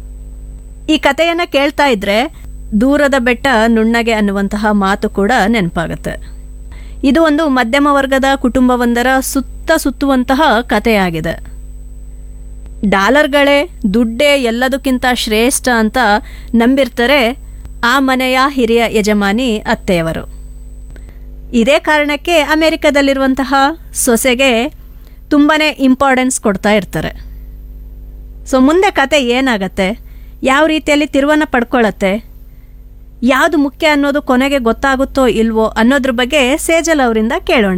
ಈ ಕಥೆಯನ್ನ ಕೇಳ್ತಾ ಇದ್ರೆ ದೂರದ ಬೆಟ್ಟ ನುಣ್ಣಗೆ ಅನ್ನುವಂತಹ ಮಾತು ಕೂಡ ನೆನಪಾಗುತ್ತೆ ಇದು ಒಂದು ಮಧ್ಯಮ ವರ್ಗದ ಕುಟುಂಬವೊಂದರ ಸುತ್ತ ಸುತ್ತುವಂತಹ ಕಥೆಯಾಗಿದೆ ಡಾಲರ್ಗಳೇ ದುಡ್ಡೇ ಎಲ್ಲದಕ್ಕಿಂತ ಶ್ರೇಷ್ಠ ಅಂತ ನಂಬಿರ್ತಾರೆ ಆ ಮನೆಯ ಹಿರಿಯ ಯಜಮಾನಿ ಅತ್ತೆಯವರು ಇದೇ ಕಾರಣಕ್ಕೆ ಅಮೆರಿಕದಲ್ಲಿರುವಂತಹ ಸೊಸೆಗೆ ತುಂಬಾ ಇಂಪಾರ್ಟೆನ್ಸ್ ಕೊಡ್ತಾ ಇರ್ತಾರೆ ಸೊ ಮುಂದೆ ಕತೆ ಏನಾಗತ್ತೆ ಯಾವ ರೀತಿಯಲ್ಲಿ ತಿರುವನ್ನು ಪಡ್ಕೊಳ್ಳತ್ತೆ ಯಾವುದು ಮುಖ್ಯ ಅನ್ನೋದು ಕೊನೆಗೆ ಗೊತ್ತಾಗುತ್ತೋ ಇಲ್ವೋ ಅನ್ನೋದ್ರ ಬಗ್ಗೆ ಸೇಜಲ್ ಅವರಿಂದ ಕೇಳೋಣ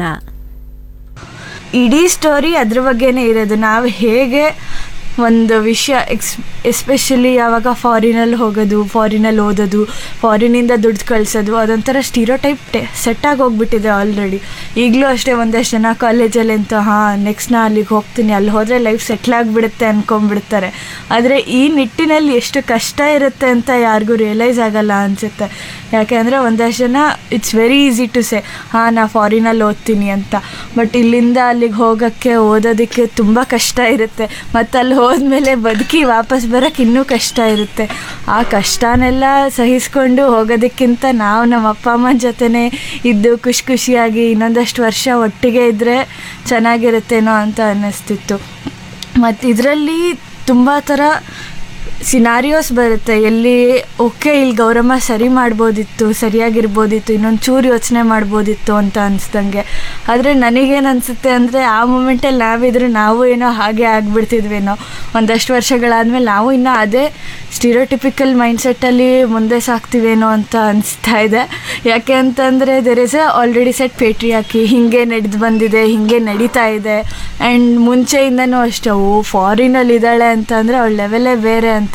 ಇಡೀ ಸ್ಟೋರಿ ಅದ್ರ ಬಗ್ಗೆನೇ ಇರೋದು ನಾವು ಹೇಗೆ ಒಂದು ವಿಷಯ ಎಕ್ಸ್ ಎಸ್ಪೆಷಲಿ ಯಾವಾಗ ಫಾರಿನಲ್ಲಿ ಹೋಗೋದು ಫಾರಿನಲ್ಲಿ ಓದೋದು ಫಾರಿನಿಂದ ದುಡ್ಡು ಕಳಿಸೋದು ಅದೊಂಥರ ಸ್ಟೀರೋ ಟೈಪ್ ಟೆ ಸೆಟ್ಟಾಗಿ ಹೋಗ್ಬಿಟ್ಟಿದೆ ಆಲ್ರೆಡಿ ಈಗಲೂ ಅಷ್ಟೇ ಒಂದಷ್ಟು ಜನ ಕಾಲೇಜಲ್ಲಿ ಅಂತ ಹಾಂ ನೆಕ್ಸ್ಟ್ ನಾ ಅಲ್ಲಿಗೆ ಹೋಗ್ತೀನಿ ಅಲ್ಲಿ ಹೋದರೆ ಲೈಫ್ ಸೆಟ್ಲ್ ಆಗಿಬಿಡುತ್ತೆ ಅಂದ್ಕೊಂಡ್ಬಿಡ್ತಾರೆ ಆದರೆ ಈ ನಿಟ್ಟಿನಲ್ಲಿ ಎಷ್ಟು ಕಷ್ಟ ಇರುತ್ತೆ ಅಂತ ಯಾರಿಗೂ ರಿಯಲೈಸ್ ಆಗಲ್ಲ ಅನಿಸುತ್ತೆ ಯಾಕೆಂದರೆ ಒಂದಷ್ಟು ಜನ it's very easy to say ಹಾಂ ನಾ ಫಾರಿನಲ್ಲಿ ಓದ್ತೀನಿ ಅಂತ ಬಟ್ ಇಲ್ಲಿಂದ ಅಲ್ಲಿಗೆ ಹೋಗೋಕ್ಕೆ ಓದೋದಕ್ಕೆ ತುಂಬ ಕಷ್ಟ ಇರುತ್ತೆ ಮತ್ತು ಅಲ್ಲಿ ಹೋದ್ಮೇಲೆ ಬದುಕಿ ವಾಪಸ್ ಬರೋಕ್ಕೆ ಇನ್ನೂ ಕಷ್ಟ ಇರುತ್ತೆ ಆ ಕಷ್ಟನೆಲ್ಲ ಸಹಿಸ್ಕೊಂಡು ಹೋಗೋದಕ್ಕಿಂತ ನಾವು ನಮ್ಮ ಅಪ್ಪ ಅಮ್ಮನ ಜೊತೆನೇ ಇದ್ದು ಖುಷಿ ಖುಷಿಯಾಗಿ ಇನ್ನೊಂದಷ್ಟು ವರ್ಷ ಒಟ್ಟಿಗೆ ಇದ್ದರೆ ಚೆನ್ನಾಗಿರುತ್ತೇನೋ ಅಂತ ಅನ್ನಿಸ್ತಿತ್ತು ಮತ್ತು ಇದರಲ್ಲಿ ತುಂಬ ಥರ ಸಿನಾರಿಯೋಸ್ ಬರುತ್ತೆ ಎಲ್ಲಿ ಓಕೆ ಇಲ್ಲಿ ಗೌರಮ್ಮ ಸರಿ ಮಾಡ್ಬೋದಿತ್ತು ಸರಿಯಾಗಿರ್ಬೋದಿತ್ತು ಇನ್ನೊಂದು ಚೂರು ಯೋಚನೆ ಮಾಡ್ಬೋದಿತ್ತು ಅಂತ ಅನಿಸ್ದಂಗೆ ಆದರೆ ನನಗೇನು ಅನಿಸುತ್ತೆ ಅಂದರೆ ಆ ಮೂಮೆಂಟಲ್ಲಿ ನಾವಿದ್ರೆ ನಾವು ಏನೋ ಹಾಗೆ ಆಗ್ಬಿಡ್ತಿದ್ವೇನೋ ಒಂದಷ್ಟು ವರ್ಷಗಳಾದಮೇಲೆ ನಾವು ಇನ್ನೂ ಅದೇ ಸ್ಟಿರಿಯೋಟಿಪಿಕಲ್ ಮೈಂಡ್ಸೆಟ್ಟಲ್ಲಿ ಮುಂದೆ ಸಾಕ್ತೀವೇನೋ ಅಂತ ಅನಿಸ್ತಾ ಇದೆ ಯಾಕೆ ಅಂತಂದರೆ there is a already set ಪೇಟ್ರಿ ಹಾಕಿ ಹೀಗೆ ನಡೆದು ಬಂದಿದೆ ಹೀಗೆ ನಡೀತಾ ಇದೆ ಆ್ಯಂಡ್ ಮುಂಚೆಯಿಂದನೂ ಅಷ್ಟೇ ಓ ಫಾರಿನಲ್ಲಿ ಇದ್ದಾಳೆ ಅಂತಂದರೆ ಅವಳ ಲೆವೆಲೇ ಬೇರೆ ಅಂತ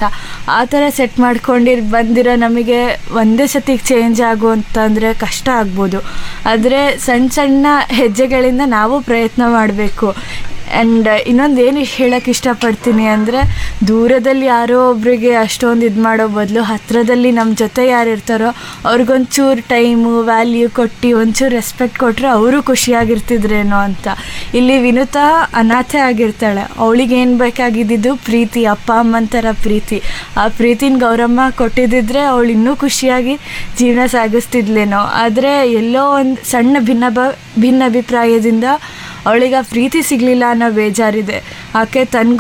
ಅಂತ ಆ ಥರ ಸೆಟ್ ಮಾಡ್ಕೊಂಡಿರ್ ಬಂದಿರೋ ನಮಗೆ ಒಂದೇ ಸತಿಗೆ ಚೇಂಜ್ ಆಗು ಅಂತಂದರೆ ಕಷ್ಟ ಆಗ್ಬೋದು ಆದರೆ ಸಣ್ಣ ಸಣ್ಣ ಹೆಜ್ಜೆಗಳಿಂದ ನಾವು ಪ್ರಯತ್ನ ಮಾಡಬೇಕು ಆ್ಯಂಡ್ ಇನ್ನೊಂದು ಏನು ಹೇಳಕ್ಕೆ ಇಷ್ಟಪಡ್ತೀನಿ ಅಂದರೆ ದೂರದಲ್ಲಿ ಯಾರೋ ಒಬ್ರಿಗೆ ಅಷ್ಟೊಂದು ಇದು ಮಾಡೋ ಬದಲು ಹತ್ತಿರದಲ್ಲಿ ನಮ್ಮ ಜೊತೆ ಯಾರು ಇರ್ತಾರೋ ಅವ್ರಿಗೊಂಚೂರು ಟೈಮು ವ್ಯಾಲ್ಯೂ ಕೊಟ್ಟು ಒಂಚೂರು ರೆಸ್ಪೆಕ್ಟ್ ಕೊಟ್ಟರೆ ಅವರು ಖುಷಿಯಾಗಿರ್ತಿದ್ರೇನೋ ಅಂತ ಇಲ್ಲಿ ವಿನುತಾ ಅನಾಥೆ ಆಗಿರ್ತಾಳೆ ಅವಳಿಗೆ ಏನು ಬೇಕಾಗಿದ್ದಿದ್ದು ಪ್ರೀತಿ ಅಪ್ಪ ಅಮ್ಮನ ಥರ ಪ್ರೀತಿ ಆ ಪ್ರೀತಿನ ಗೌರಮ್ಮ ಕೊಟ್ಟಿದ್ದಿದ್ರೆ ಅವಳು ಇನ್ನೂ ಖುಷಿಯಾಗಿ ಜೀವನ ಸಾಗಿಸ್ತಿದ್ಲೇನೋ ಆದರೆ ಎಲ್ಲೋ ಒಂದು ಸಣ್ಣ ಭಿನ್ನ ಬ ಭಿನ್ನ ಅಭಿಪ್ರಾಯದಿಂದ ಅವಳಿಗೆ ಆ ಪ್ರೀತಿ ಸಿಗಲಿಲ್ಲ ಅನ್ನೋ ಬೇಜಾರಿದೆ ಆಕೆ ತನ್ನ